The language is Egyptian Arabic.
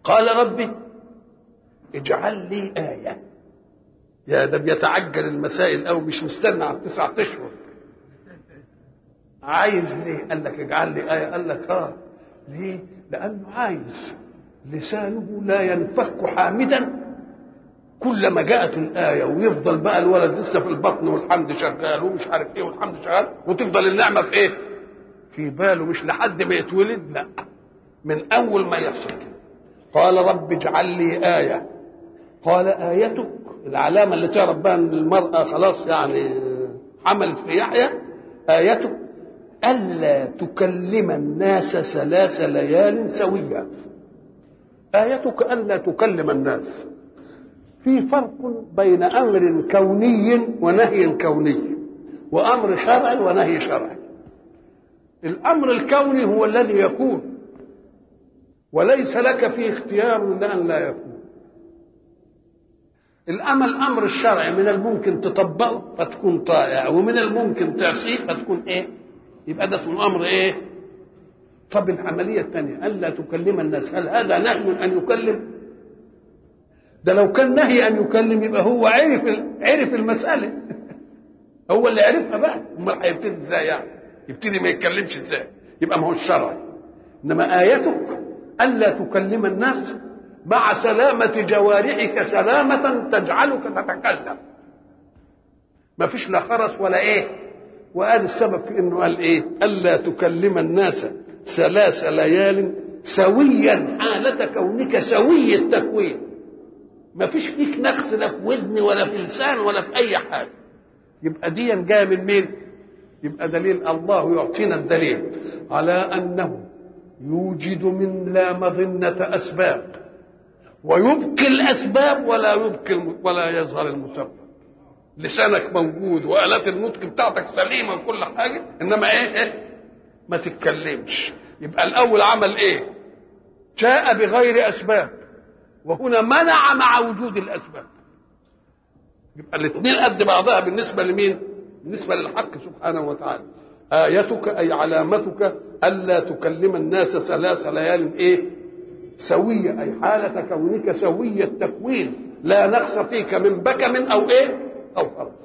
قال ربي اجعل لي آية يا ده بيتعجل المسائل أو مش مستنى على التسعة أشهر عايز ليه؟ قال لك اجعل لي آية قال لك اه ليه؟ لأنه عايز لسانه لا ينفك حامدا كلما جاءت الآية ويفضل بقى الولد لسه في البطن والحمد شغال ومش عارف ايه والحمد شغال وتفضل النعمة في ايه؟ في باله مش لحد ما يتولد لا من أول ما يحصل كده قال رب اجعل لي آية قال آيتك العلامة اللي تعرف بها أن المرأة خلاص يعني حملت في يحيى آيتك ألا تكلم الناس ثلاث ليال سويا آيتك ألا تكلم الناس في فرق بين أمر كوني ونهي كوني وأمر شرعي ونهي شرعي الأمر الكوني هو الذي يكون وليس لك فيه اختيار لأن لا يكون الأمل الأمر الشرعي من الممكن تطبقه فتكون طائع ومن الممكن تعصيه فتكون إيه يبقى ده اسمه أمر إيه طب العملية الثانية ألا تكلم الناس هل هذا نهي أن يكلم ده لو كان نهي أن يكلم يبقى هو عرف عرف المسألة هو اللي عرفها بقى امال هيبتدي ازاي يعني يبتدي ما يتكلمش ازاي يبقى ما هو الشرعي انما ايتك الا تكلم الناس مع سلامة جوارحك سلامة تجعلك تتكلم ما فيش لا خرس ولا ايه وقال السبب في انه قال ايه الا تكلم الناس ثلاث ليال سويا حالة كونك سوي التكوين ما فيش فيك نقص لا في ودن ولا في لسان ولا في اي حاجه يبقى دي جايه من مين يبقى دليل الله يعطينا الدليل على انه يوجد من لا مظنة أسباب ويبقي الأسباب ولا يبقي ولا يظهر المسبب لسانك موجود وآلات النطق بتاعتك سليمة وكل حاجة إنما إيه, إيه؟ ما تتكلمش يبقى الأول عمل إيه جاء بغير أسباب وهنا منع مع وجود الأسباب يبقى الاثنين قد بعضها بالنسبة لمين بالنسبة للحق سبحانه وتعالى آيتك أي علامتك ألا تكلم الناس ثلاث ليال إيه سوية أي حالة كونك سوي التكوين لا نقص فيك من بكم أو إيه أو فرس